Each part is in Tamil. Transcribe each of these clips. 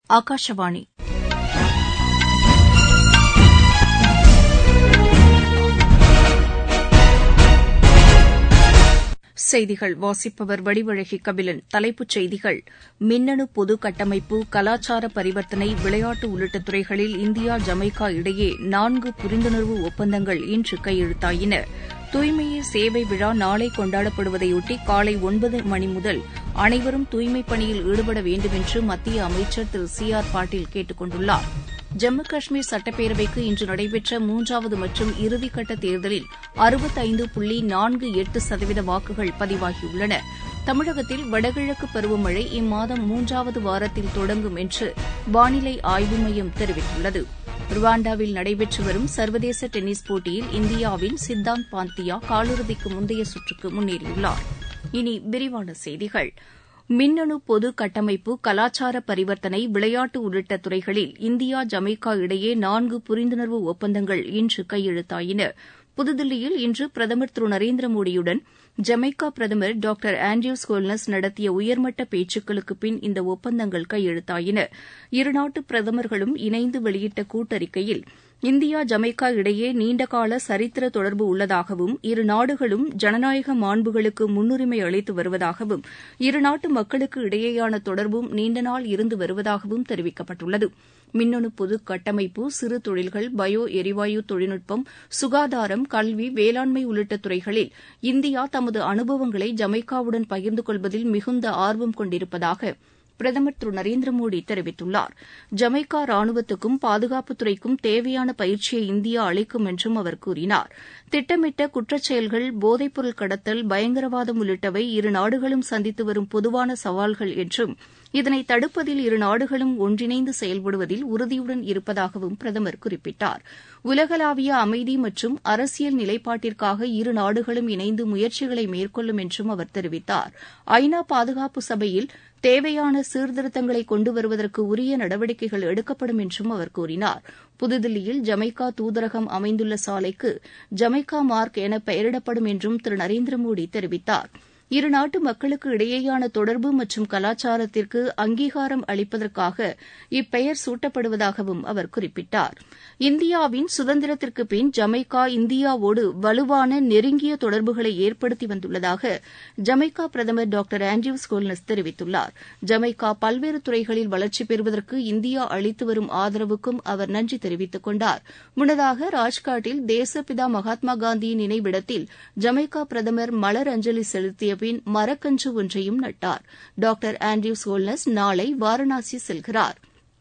ஆகாஷவாணி செய்திகள் வாசிப்பவர் வடிவழகி கபிலன் தலைப்புச் செய்திகள் மின்னணு பொது கட்டமைப்பு கலாச்சார பரிவர்த்தனை விளையாட்டு உள்ளிட்ட துறைகளில் இந்தியா ஜமைக்கா இடையே நான்கு புரிந்துணர்வு ஒப்பந்தங்கள் இன்று கையெழுத்தாயின தூய்மையே சேவை விழா நாளை கொண்டாடப்படுவதையொட்டி காலை ஒன்பது மணி முதல் அனைவரும் தூய்மைப் பணியில் ஈடுபட வேண்டும் என்று மத்திய அமைச்சர் திரு சி ஆர் பாட்டீல் கேட்டுக் கொண்டுள்ளார் ஜம்மு காஷ்மீர் சட்டப்பேரவைக்கு இன்று நடைபெற்ற மூன்றாவது மற்றும் இறுதிக்கட்ட தேர்தலில் அறுபத்தைந்து புள்ளி நான்கு எட்டு சதவீத வாக்குகள் பதிவாகியுள்ளன தமிழகத்தில் வடகிழக்கு பருவமழை இம்மாதம் மூன்றாவது வாரத்தில் தொடங்கும் என்று வானிலை ஆய்வு மையம் தெரிவித்துள்ளது ருவாண்டாவில் நடைபெற்று வரும் சர்வதேச டென்னிஸ் போட்டியில் இந்தியாவின் சித்தாந்த் பாந்தியா காலிறுதிக்கு முந்தைய சுற்றுக்கு முன்னேறியுள்ளார் இனி விரிவான செய்திகள் மின்னணு பொது கட்டமைப்பு கலாச்சார பரிவர்த்தனை விளையாட்டு உள்ளிட்ட துறைகளில் இந்தியா ஜமைக்கா இடையே நான்கு புரிந்துணர்வு ஒப்பந்தங்கள் இன்று கையெழுத்தாயின புதுதில்லியில் இன்று பிரதமர் திரு நரேந்திர மோடியுடன் ஜமைக்கா பிரதமர் டாக்டர் ஆண்ட்ரியூஸ் ஹோல்னஸ் நடத்திய உயர்மட்ட பேச்சுக்களுக்கு பின் இந்த ஒப்பந்தங்கள் கையெழுத்தாயின இருநாட்டு பிரதமர்களும் இணைந்து வெளியிட்ட கூட்டறிக்கையில் இந்தியா ஜமைக்கா இடையே நீண்டகால சரித்திர தொடர்பு உள்ளதாகவும் இரு நாடுகளும் ஜனநாயக மாண்புகளுக்கு முன்னுரிமை அளித்து வருவதாகவும் இருநாட்டு மக்களுக்கு இடையேயான தொடர்பும் நீண்டநாள் இருந்து வருவதாகவும் தெரிவிக்கப்பட்டுள்ளது மின்னணு பொது கட்டமைப்பு சிறு தொழில்கள் பயோ எரிவாயு தொழில்நுட்பம் சுகாதாரம் கல்வி வேளாண்மை உள்ளிட்ட துறைகளில் இந்தியா தமது அனுபவங்களை ஜமைக்காவுடன் பகிர்ந்து கொள்வதில் மிகுந்த ஆர்வம் கொண்டிருப்பதாக பிரதமர் திரு நரேந்திர மோடி தெரிவித்துள்ளார் ஜமைக்கா ராணுவத்துக்கும் பாதுகாப்புத்துறைக்கும் தேவையான பயிற்சியை இந்தியா அளிக்கும் என்றும் அவர் கூறினார் திட்டமிட்ட குற்றச்செயல்கள் போதைப்பொருள் கடத்தல் பயங்கரவாதம் உள்ளிட்டவை இரு நாடுகளும் சந்தித்து வரும் பொதுவான சவால்கள் என்றும் இதனை தடுப்பதில் இரு நாடுகளும் ஒன்றிணைந்து செயல்படுவதில் உறுதியுடன் இருப்பதாகவும் பிரதமர் குறிப்பிட்டார் உலகளாவிய அமைதி மற்றும் அரசியல் நிலைப்பாட்டிற்காக இரு நாடுகளும் இணைந்து முயற்சிகளை மேற்கொள்ளும் என்றும் அவர் தெரிவித்தார் ஐநா பாதுகாப்பு சபையில் தேவையான சீர்திருத்தங்களை கொண்டு வருவதற்கு உரிய நடவடிக்கைகள் எடுக்கப்படும் என்றும் அவர் கூறினார் புதுதில்லியில் ஜமைக்கா தூதரகம் அமைந்துள்ள சாலைக்கு ஜமைக்கா மார்க் என பெயரிடப்படும் என்றும் திரு நரேந்திர மோடி தெரிவித்தார் இருநாட்டு மக்களுக்கு இடையேயான தொடர்பு மற்றும் கலாச்சாரத்திற்கு அங்கீகாரம் அளிப்பதற்காக இப்பெயர் சூட்டப்படுவதாகவும் அவர் குறிப்பிட்டார் இந்தியாவின் சுதந்திரத்திற்கு பின் ஜமைக்கா இந்தியாவோடு வலுவான நெருங்கிய தொடர்புகளை ஏற்படுத்தி வந்துள்ளதாக ஜமைக்கா பிரதமர் டாக்டர் ஆண்ட்ரியூஸ் கோல்னஸ் தெரிவித்துள்ளார் ஜமைக்கா பல்வேறு துறைகளில் வளர்ச்சி பெறுவதற்கு இந்தியா அளித்து வரும் ஆதரவுக்கும் அவர் நன்றி தெரிவித்துக் கொண்டார் முன்னதாக ராஜ்காட்டில் தேசப்பிதா மகாத்மா காந்தியின் நினைவிடத்தில் ஜமைக்கா பிரதமர் மலர் அஞ்சலி செலுத்திய பின் மரக்கன்று ஒன்றையும் நட்டார் டாக்டர் ஆண்ட்ரியூஸ் ஹோல்னஸ் நாளை வாரணாசி செல்கிறார்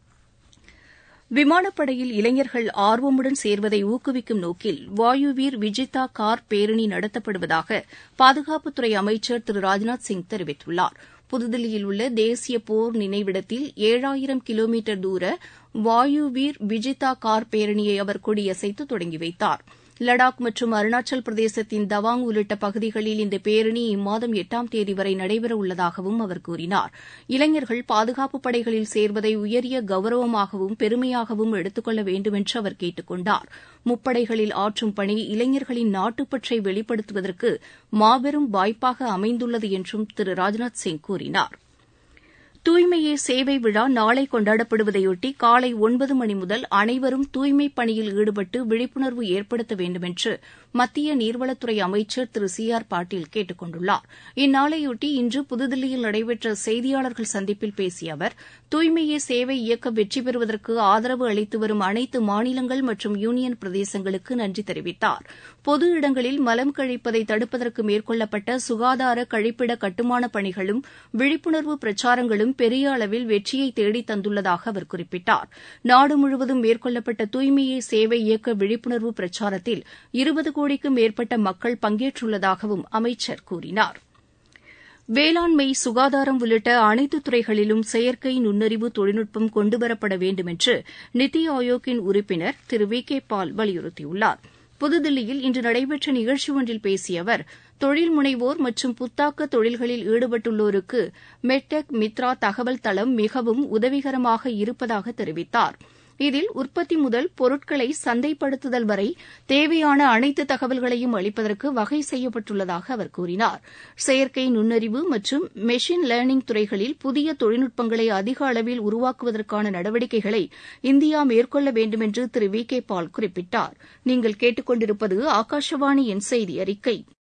விமானப்படையில் இளைஞர்கள் ஆர்வமுடன் சேர்வதை ஊக்குவிக்கும் நோக்கில் வாயுவீர் விஜிதா கார் பேரணி நடத்தப்படுவதாக பாதுகாப்புத்துறை அமைச்சர் திரு ராஜ்நாத் சிங் தெரிவித்துள்ளார் புதுதில்லியில் உள்ள தேசிய போர் நினைவிடத்தில் ஏழாயிரம் கிலோமீட்டர் தூர வாயுவீர் விஜிதா கார் பேரணியை அவர் கொடியசைத்து தொடங்கி வைத்தார் லடாக் மற்றும் அருணாச்சல் பிரதேசத்தின் தவாங் உள்ளிட்ட பகுதிகளில் இந்த பேரணி இம்மாதம் எட்டாம் தேதி வரை நடைபெறவுள்ளதாகவும் அவர் கூறினார் இளைஞர்கள் பாதுகாப்புப் படைகளில் சேர்வதை உயரிய கௌரவமாகவும் பெருமையாகவும் எடுத்துக்கொள்ள வேண்டுமென்று அவர் கேட்டுக் கொண்டார் முப்படைகளில் ஆற்றும் பணி இளைஞர்களின் நாட்டுப்பற்றை வெளிப்படுத்துவதற்கு மாபெரும் வாய்ப்பாக அமைந்துள்ளது என்றும் திரு ராஜ்நாத் சிங் கூறினார் தூய்மையே சேவை விழா நாளை கொண்டாடப்படுவதையொட்டி காலை ஒன்பது மணி முதல் அனைவரும் தூய்மைப் பணியில் ஈடுபட்டு விழிப்புணர்வு ஏற்படுத்த வேண்டுமென்று மத்திய நீர்வளத்துறை அமைச்சர் திரு சி ஆர் பாட்டீல் கேட்டுக் கொண்டுள்ளார் இந்நாளையொட்டி இன்று புதுதில்லியில் நடைபெற்ற செய்தியாளர்கள் சந்திப்பில் பேசிய அவர் தூய்மையே சேவை இயக்கம் வெற்றி பெறுவதற்கு ஆதரவு அளித்து வரும் அனைத்து மாநிலங்கள் மற்றும் யூனியன் பிரதேசங்களுக்கு நன்றி தெரிவித்தார் பொது இடங்களில் மலம் கழிப்பதை தடுப்பதற்கு மேற்கொள்ளப்பட்ட சுகாதார கழிப்பிட கட்டுமான பணிகளும் விழிப்புணர்வு பிரச்சாரங்களும் பெரிய அளவில் வெற்றியை தேடித் தந்துள்ளதாக அவர் குறிப்பிட்டார் நாடு முழுவதும் மேற்கொள்ளப்பட்ட தூய்மையே சேவை இயக்க விழிப்புணர்வு பிரச்சாரத்தில் இருபது கோடிக்கும் மேற்பட்ட மக்கள் பங்கேற்றுள்ளதாகவும் அமைச்சர் கூறினார் வேளாண்மை சுகாதாரம் உள்ளிட்ட அனைத்து துறைகளிலும் செயற்கை நுண்ணறிவு தொழில்நுட்பம் கொண்டுவரப்பட வேண்டும் என்று நித்தி ஆயோக்கின் உறுப்பினர் திரு வி கே பால் வலியுறுத்தியுள்ளார் புதுதில்லியில் இன்று நடைபெற்ற நிகழ்ச்சி ஒன்றில் பேசிய அவர் தொழில் முனைவோர் மற்றும் புத்தாக்க தொழில்களில் ஈடுபட்டுள்ளோருக்கு மெட்டெக் மித்ரா தகவல் தளம் மிகவும் உதவிகரமாக இருப்பதாக தெரிவித்தார் இதில் உற்பத்தி முதல் பொருட்களை சந்தைப்படுத்துதல் வரை தேவையான அனைத்து தகவல்களையும் அளிப்பதற்கு வகை செய்யப்பட்டுள்ளதாக அவர் கூறினார் செயற்கை நுண்ணறிவு மற்றும் மெஷின் லேர்னிங் துறைகளில் புதிய தொழில்நுட்பங்களை அதிக அளவில் உருவாக்குவதற்கான நடவடிக்கைகளை இந்தியா மேற்கொள்ள வேண்டும் என்று திரு வி கே பால் குறிப்பிட்டார் நீங்கள் கேட்டுக்கொண்டிருப்பது ஆகாஷவாணியின் செய்தி அறிக்கை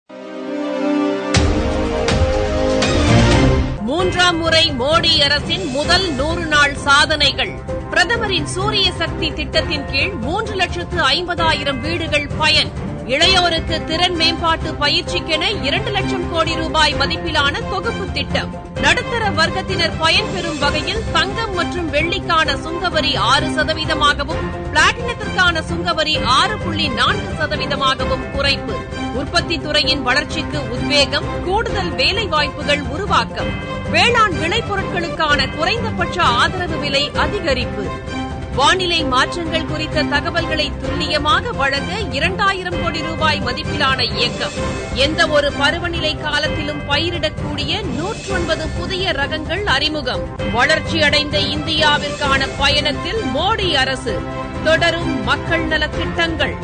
மூன்றாம் முறை மோடி அரசின் முதல் நூறு நாள் சாதனைகள் பிரதமரின் சூரிய சக்தி திட்டத்தின் கீழ் மூன்று லட்சத்து ஐம்பதாயிரம் வீடுகள் பயன் இளையோருக்கு திறன் மேம்பாட்டு பயிற்சிக்கென இரண்டு லட்சம் கோடி ரூபாய் மதிப்பிலான தொகுப்பு திட்டம் நடுத்தர வர்க்கத்தினர் பயன்பெறும் வகையில் தங்கம் மற்றும் வெள்ளிக்கான சுங்கவரி ஆறு சதவீதமாகவும் பிளாட்டினத்திற்கான சுங்கவரி ஆறு புள்ளி நான்கு சதவீதமாகவும் குறைப்பு உற்பத்தி துறையின் வளர்ச்சிக்கு உத்வேகம் கூடுதல் வேலைவாய்ப்புகள் உருவாக்கம் வேளாண் விளைபொருட்களுக்கான குறைந்தபட்ச ஆதரவு விலை அதிகரிப்பு வானிலை மாற்றங்கள் குறித்த தகவல்களை துல்லியமாக வழங்க இரண்டாயிரம் கோடி ரூபாய் மதிப்பிலான இயக்கம் எந்த ஒரு பருவநிலை காலத்திலும் பயிரிடக்கூடிய நூற்றொன்பது புதிய ரகங்கள் அறிமுகம் வளர்ச்சியடைந்த இந்தியாவிற்கான பயணத்தில் மோடி அரசு தொடரும் மக்கள் நலத் திட்டங்கள்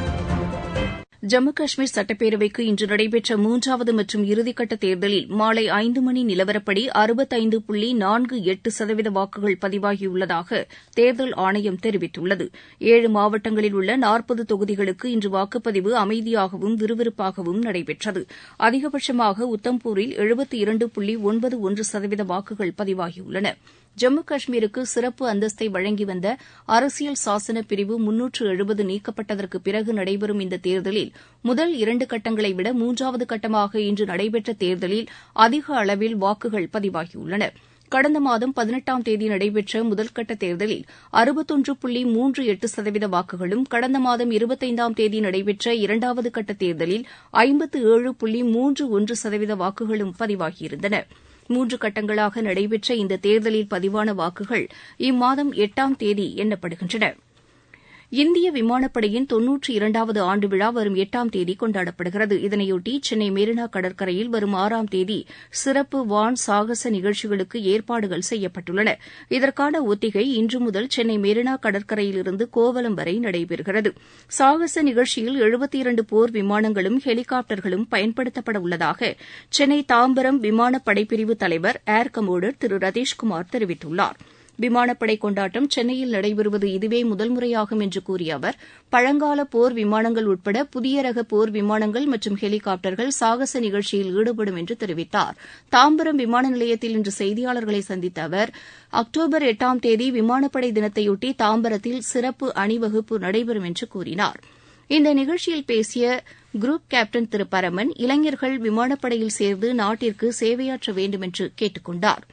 ஜம்மு காஷ்மீர் சட்டப்பேரவைக்கு இன்று நடைபெற்ற மூன்றாவது மற்றும் இறுதிக்கட்ட தேர்தலில் மாலை ஐந்து மணி நிலவரப்படி அறுபத்தைந்து புள்ளி நான்கு எட்டு சதவீத வாக்குகள் பதிவாகியுள்ளதாக தேர்தல் ஆணையம் தெரிவித்துள்ளது ஏழு மாவட்டங்களில் உள்ள நாற்பது தொகுதிகளுக்கு இன்று வாக்குப்பதிவு அமைதியாகவும் விறுவிறுப்பாகவும் நடைபெற்றது அதிகபட்சமாக உத்தம்பூரில் எழுபத்தி இரண்டு புள்ளி ஒன்பது ஒன்று சதவீத வாக்குகள் பதிவாகியுள்ளன ஜம்மு காஷ்மீருக்கு சிறப்பு அந்தஸ்தை வழங்கி வந்த அரசியல் சாசன பிரிவு முன்னூற்று எழுபது நீக்கப்பட்டதற்கு பிறகு நடைபெறும் இந்த தேர்தலில் முதல் இரண்டு கட்டங்களை விட மூன்றாவது கட்டமாக இன்று நடைபெற்ற தேர்தலில் அதிக அளவில் வாக்குகள் பதிவாகியுள்ளன கடந்த மாதம் பதினெட்டாம் தேதி நடைபெற்ற முதல்கட்ட தேர்தலில் அறுபத்தொன்று புள்ளி மூன்று எட்டு சதவீத வாக்குகளும் கடந்த மாதம் இருபத்தைந்தாம் தேதி நடைபெற்ற இரண்டாவது கட்ட தேர்தலில் ஐம்பத்து ஏழு புள்ளி மூன்று ஒன்று சதவீத வாக்குகளும் பதிவாகியிருந்தன மூன்று கட்டங்களாக நடைபெற்ற இந்த தேர்தலில் பதிவான வாக்குகள் இம்மாதம் எட்டாம் தேதி எண்ணப்படுகின்றன இந்திய விமானப்படையின் தொன்னூற்றி இரண்டாவது ஆண்டு விழா வரும் எட்டாம் தேதி கொண்டாடப்படுகிறது இதனையொட்டி சென்னை மெரினா கடற்கரையில் வரும் ஆறாம் தேதி சிறப்பு வான் சாகச நிகழ்ச்சிகளுக்கு ஏற்பாடுகள் செய்யப்பட்டுள்ளன இதற்கான ஒத்திகை இன்று முதல் சென்னை மெரினா கடற்கரையிலிருந்து கோவளம் வரை நடைபெறுகிறது சாகச நிகழ்ச்சியில் எழுபத்தி இரண்டு போர் விமானங்களும் ஹெலிகாப்டர்களும் பயன்படுத்தப்பட உள்ளதாக சென்னை தாம்பரம் விமான படைப்பிரிவு தலைவர் ஏர் கமோடர் திரு ரதீஷ்குமார் தெரிவித்துள்ளாா் விமானப்படை கொண்டாட்டம் சென்னையில் நடைபெறுவது இதுவே முதல் முறையாகும் என்று கூறிய அவர் பழங்கால போர் விமானங்கள் உட்பட புதிய ரக போர் விமானங்கள் மற்றும் ஹெலிகாப்டர்கள் சாகச நிகழ்ச்சியில் ஈடுபடும் என்று தெரிவித்தார் தாம்பரம் விமான நிலையத்தில் இன்று செய்தியாளர்களை சந்தித்த அவர் அக்டோபர் எட்டாம் தேதி விமானப்படை தினத்தையொட்டி தாம்பரத்தில் சிறப்பு அணிவகுப்பு நடைபெறும் என்று கூறினார் இந்த நிகழ்ச்சியில் பேசிய குரூப் கேப்டன் திரு பரமன் இளைஞர்கள் விமானப்படையில் சேர்ந்து நாட்டிற்கு சேவையாற்ற வேண்டும் என்று கேட்டுக் கொண்டாா்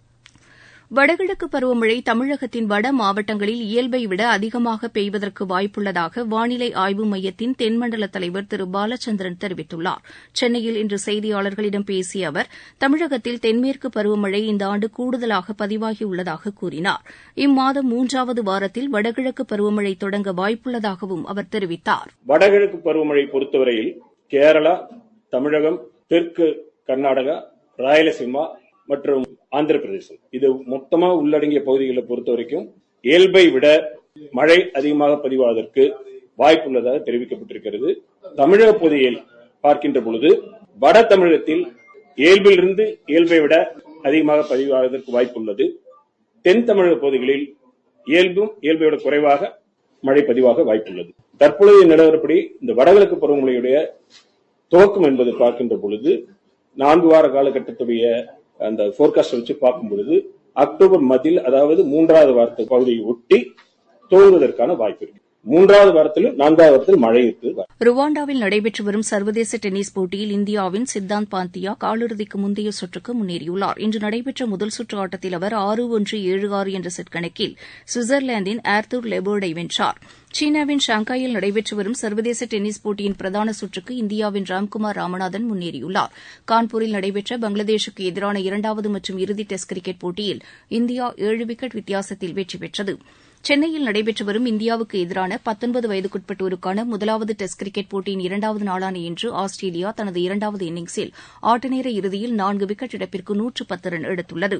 வடகிழக்கு பருவமழை தமிழகத்தின் வட மாவட்டங்களில் இயல்பை விட அதிகமாக பெய்வதற்கு வாய்ப்புள்ளதாக வானிலை ஆய்வு மையத்தின் தென்மண்டல தலைவர் திரு பாலச்சந்திரன் தெரிவித்துள்ளார் சென்னையில் இன்று செய்தியாளர்களிடம் பேசிய அவர் தமிழகத்தில் தென்மேற்கு பருவமழை இந்த ஆண்டு கூடுதலாக பதிவாகியுள்ளதாக கூறினார் இம்மாதம் மூன்றாவது வாரத்தில் வடகிழக்கு பருவமழை தொடங்க வாய்ப்புள்ளதாகவும் அவர் தெரிவித்தார் வடகிழக்கு பருவமழை பொறுத்தவரையில் கேரளா தமிழகம் தெற்கு கர்நாடகா ராயலசீமா மற்றும் ஆந்திர பிரதேசம் இது மொத்தமா உள்ளடங்கிய பகுதிகளை பொறுத்த வரைக்கும் இயல்பை விட மழை அதிகமாக பதிவாவதற்கு வாய்ப்புள்ளதாக தெரிவிக்கப்பட்டிருக்கிறது தமிழக பகுதியில் பார்க்கின்ற பொழுது வட தமிழகத்தில் இயல்பிலிருந்து இயல்பை விட அதிகமாக பதிவாவதற்கு வாய்ப்புள்ளது தென் தமிழக பகுதிகளில் இயல்பும் இயல்பை விட குறைவாக மழை பதிவாக வாய்ப்புள்ளது தற்பொழுதைய நிலவரப்படி இந்த வடகிழக்கு பருவமழையுடைய துவக்கம் என்பது பார்க்கின்ற பொழுது நான்கு வார காலகட்டத்துடைய அந்த போர்காஸ்ட் வச்சு பார்க்கும் பொழுது அக்டோபர் மத்தியில் அதாவது மூன்றாவது வாரத்து பகுதியை ஒட்டி துவங்குவதற்கான வாய்ப்பு இருக்கு மூன்றாவது வாரத்திலும் நான்காவது வாரத்தில் மழை இருக்கு ருவாண்டாவில் நடைபெற்று வரும் சர்வதேச டென்னிஸ் போட்டியில் இந்தியாவின் சித்தாந்த் பாந்தியா காலிறுதிக்கு முந்தைய சுற்றுக்கு முன்னேறியுள்ளார் இன்று நடைபெற்ற முதல் சுற்று ஆட்டத்தில் அவர் ஆறு ஒன்று ஏழு ஆறு என்ற செட் கணக்கில் சுவிட்சர்லாந்தின் ஆர்த்தூர் லெபோர்டை வென்றார் சீனாவின் ஷாங்காயில் நடைபெற்று வரும் சர்வதேச டென்னிஸ் போட்டியின் பிரதான சுற்றுக்கு இந்தியாவின் ராம்குமார் ராமநாதன் முன்னேறியுள்ளார் கான்பூரில் நடைபெற்ற பங்களாதேஷுக்கு எதிரான இரண்டாவது மற்றும் இறுதி டெஸ்ட் கிரிக்கெட் போட்டியில் இந்தியா ஏழு விக்கெட் வித்தியாசத்தில் வெற்றி பெற்றது சென்னையில் நடைபெற்று வரும் இந்தியாவுக்கு எதிரான பத்தொன்பது வயதுக்குட்பட்டோருக்கான முதலாவது டெஸ்ட் கிரிக்கெட் போட்டியின் இரண்டாவது நாளான இன்று ஆஸ்திரேலியா தனது இரண்டாவது இன்னிங்ஸில் ஆட்டநேர இறுதியில் நான்கு விக்கெட் இழப்பிற்கு நூற்று பத்து ரன் எடுத்துள்ளது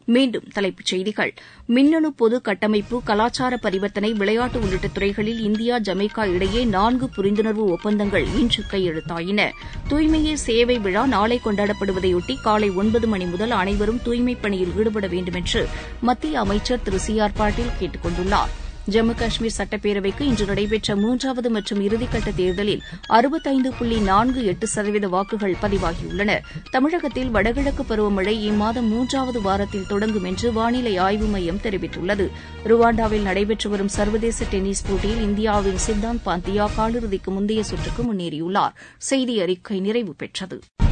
மீண்டும் தலைப்புச் செய்திகள் மின்னணு பொது கட்டமைப்பு கலாச்சார பரிவர்த்தனை விளையாட்டு உள்ளிட்ட துறைகளில் இந்தியா ஜமைக்கா இடையே நான்கு புரிந்துணர்வு ஒப்பந்தங்கள் இன்று கையெழுத்தாயின தூய்மையே சேவை விழா நாளை கொண்டாடப்படுவதையொட்டி காலை ஒன்பது மணி முதல் அனைவரும் தூய்மைப் பணியில் ஈடுபட வேண்டும் என்று மத்திய அமைச்சர் திரு சி ஆர் பாட்டீல் கேட்டுக் கொண்டுள்ளார் ஜம்மு காஷ்மீர் சட்டப்பேரவைக்கு இன்று நடைபெற்ற மூன்றாவது மற்றும் இறுதிக்கட்ட தேர்தலில் அறுபத்தைந்து புள்ளி நான்கு எட்டு சதவீத வாக்குகள் பதிவாகியுள்ளன தமிழகத்தில் வடகிழக்கு பருவமழை இம்மாதம் மூன்றாவது வாரத்தில் தொடங்கும் என்று வானிலை ஆய்வு மையம் தெரிவித்துள்ளது ருவாண்டாவில் நடைபெற்று வரும் சர்வதேச டென்னிஸ் போட்டியில் இந்தியாவின் சித்தாந்த் பாந்தியா காலிறுதிக்கு முந்தைய சுற்றுக்கு முன்னேறியுள்ளார் செய்தி அறிக்கை நிறைவு பெற்றது